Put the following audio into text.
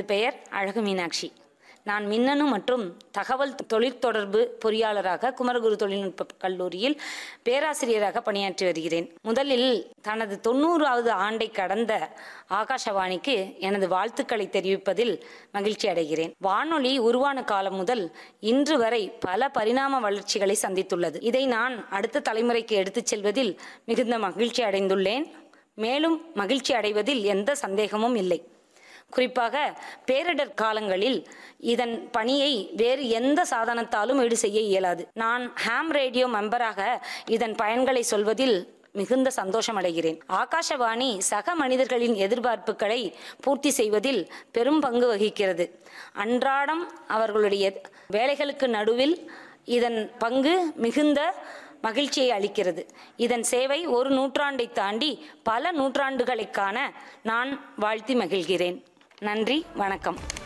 பெயர் அழகு மீனாட்சி நான் மின்னணு மற்றும் தகவல் தொழிற்தொடர்பு பொறியாளராக குமரகுரு தொழில்நுட்ப கல்லூரியில் பேராசிரியராக பணியாற்றி வருகிறேன் முதலில் தனது தொண்ணூறாவது ஆண்டை கடந்த ஆகாஷவாணிக்கு எனது வாழ்த்துக்களை தெரிவிப்பதில் மகிழ்ச்சி அடைகிறேன் வானொலி உருவான காலம் முதல் இன்று வரை பல பரிணாம வளர்ச்சிகளை சந்தித்துள்ளது இதை நான் அடுத்த தலைமுறைக்கு எடுத்துச் செல்வதில் மிகுந்த மகிழ்ச்சி அடைந்துள்ளேன் மேலும் மகிழ்ச்சி அடைவதில் எந்த சந்தேகமும் இல்லை குறிப்பாக பேரிடர் காலங்களில் இதன் பணியை வேறு எந்த சாதனத்தாலும் ஈடு செய்ய இயலாது நான் ஹாம் ரேடியோ மெம்பராக இதன் பயன்களை சொல்வதில் மிகுந்த சந்தோஷம் அடைகிறேன் ஆகாஷவாணி சக மனிதர்களின் எதிர்பார்ப்புகளை பூர்த்தி செய்வதில் பெரும் பங்கு வகிக்கிறது அன்றாடம் அவர்களுடைய வேலைகளுக்கு நடுவில் இதன் பங்கு மிகுந்த மகிழ்ச்சியை அளிக்கிறது இதன் சேவை ஒரு நூற்றாண்டை தாண்டி பல நூற்றாண்டுகளைக் காண நான் வாழ்த்தி மகிழ்கிறேன் நன்றி வணக்கம்